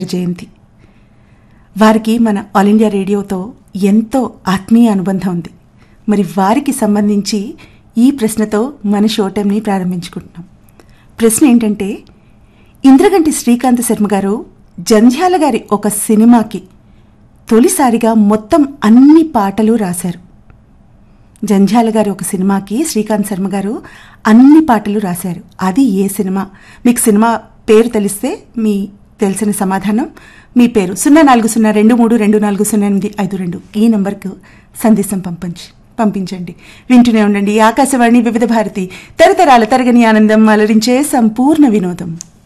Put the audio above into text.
జయంతి వారికి మన all India రేడియోతో ఎంతో ఆత్మీయ అనుబంధం ఉంది మరి వారికి సంబంధించి ఈ ప్రశ్నతో మన షో టైంని ప్రారంభించుకుంటున్నాం ప్రశ్న ఏంటంటే ఇంద్రగంటి శ్రీకాంత్ శర్మ గారు జంధ్యాల గారి ఒక సినిమాకి తొలిసారిగా మొత్తం అన్ని పాటలు రాశారు జంధ్యాల గారి ఒక సినిమాకి శ్రీకాంత్ శర్మ గారు అన్ని పాటలు రాశారు అది ఏ సినిమా మీకు సినిమా పేరు తెలిస్తే మీ తెలిసిన సమాధానం మీ పేరు సున్నా నాలుగు సున్నా రెండు మూడు రెండు నాలుగు సున్నా ఎనిమిది ఐదు రెండు ఈ నంబర్కు సందేశం పంపించి పంపించండి వింటూనే ఉండండి ఆకాశవాణి వివిధ భారతి తరతరాల తరగని ఆనందం అలరించే సంపూర్ణ వినోదం